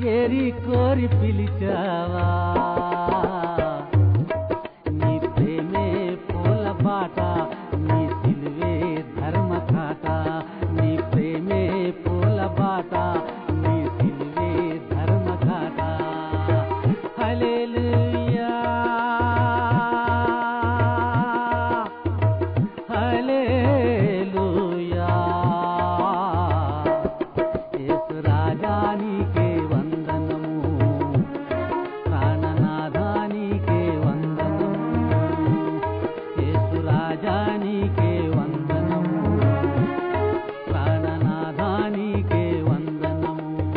ఏరి కోరి పిలిచావా నీ ప్రేమే పూల బాట నీ సిలువే ధర్మ కాట నీ ప్రేమే పూల బాట నీ సిలువే ధర్మ కాట హల్లెలూయా హల్లెలూయా యేసు రాజానికే వందనము ప్రాణనాథానికే వందనము యేసు రాజానికే వందనము ప్రాణనాథానికే వందనము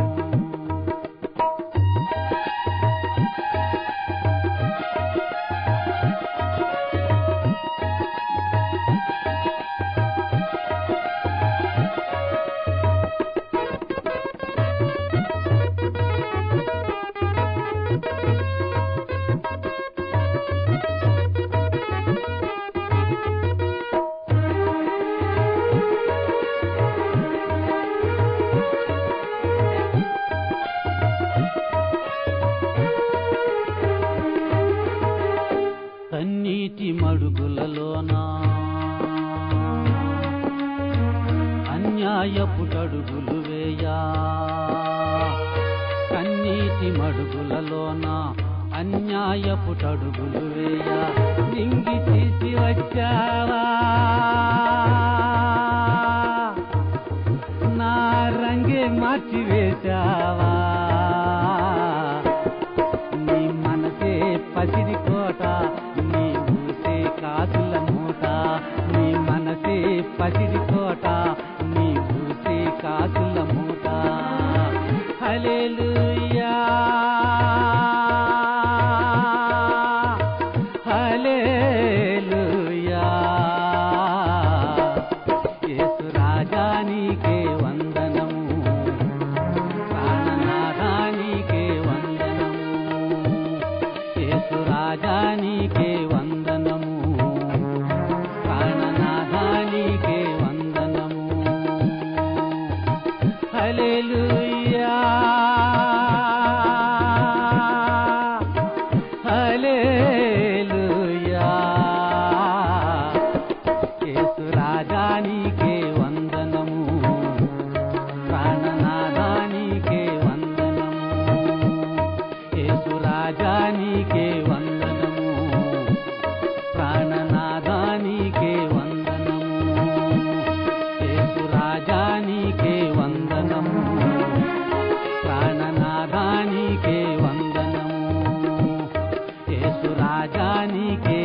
కన్నీటి మడుగులలోనా అన్యాయపుటడుగులు వేయా కన్నీటి మడుగులలోన అన్యాయపుటడుగులు వేయా నింగి తీసి వచ్చావా నా రంగే మార్చి వేశావా నీ మనసే పసిడి కోట నీ ఊసే కాసుల మూట నీ మనసే పసిడి కోట నీ ఊసే కాసుల మూట హల్లెలూయా హల్లెలూయా యేసు రాజానికే వందనము ప్రాణనాథానికే వందనము యేసు రాజానికే వందనము ప్రాణనాథానికే వందనము హల్లెలూయా హల్లెలూయా యేసు రాజానికే వందనము ప్రాణనాథానికే వందనము యేసు రాజానికే వందనము ప్రాణనాథానికే వందనము యేసు రాజానికే వందనము ప్రాణనాథానికే వందనము యేసు రాజానికే